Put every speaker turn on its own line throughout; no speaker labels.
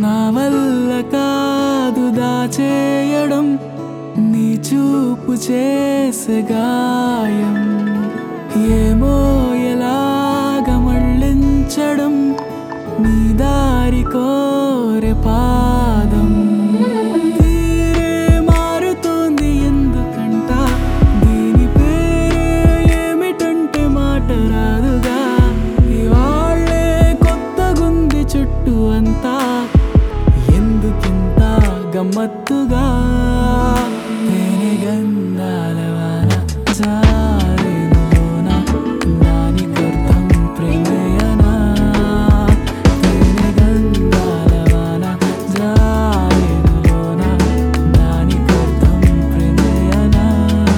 నా వల్ల కాదు దాచేయడం నీ చూపు చేసే గాయం ఏమో ఎలాగ మళ్ళించడం నీ దారి కోరె పాదం తీరే మారుతోంది ఎందుకంట దీని పేరే ఏమిటంటే మాట రాదుగా ఇవాళ్ళే కొత్తగుంది చుట్టూ అంతా ఎందుకింత గమ్మత్తుగా తేనె గంధాల వాన జారేనులోన దానికర్థం ప్రేమయనా తేనె గంధాల వాన జారేనులోన దానికర్థం ప్రేమయనా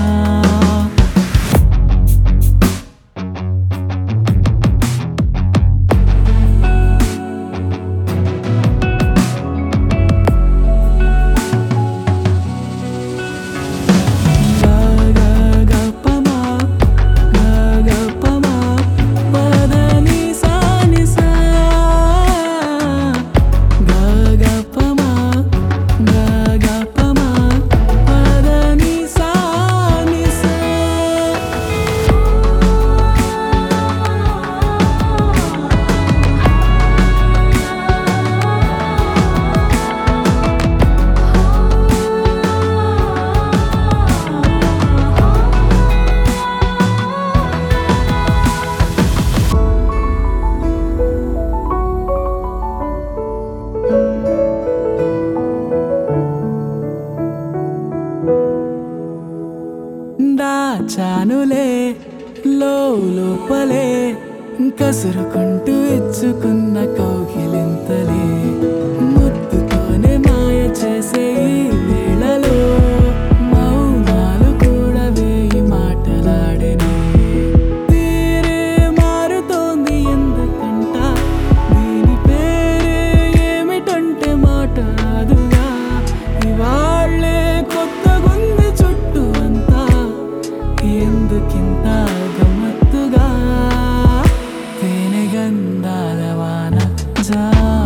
దాచానులే లో లోపలే కసురుకుంటూ ఇచ్చుకున్న కౌగిలింతలే ముద్దుతోనే మాయ చేసే ఈ వేళలో మౌనాలు కూడా వేయి మాటలాడనే తీరే మారుతోంది ఎందుకంట దీని పేరే ఏమిటంటే మాట రాదుగా ఇవాళ్ళే కొత్తగుంది చుట్టూ అంతా ఎందుకింత గమ్మత్తుగా తేనె గంధాల వాన జా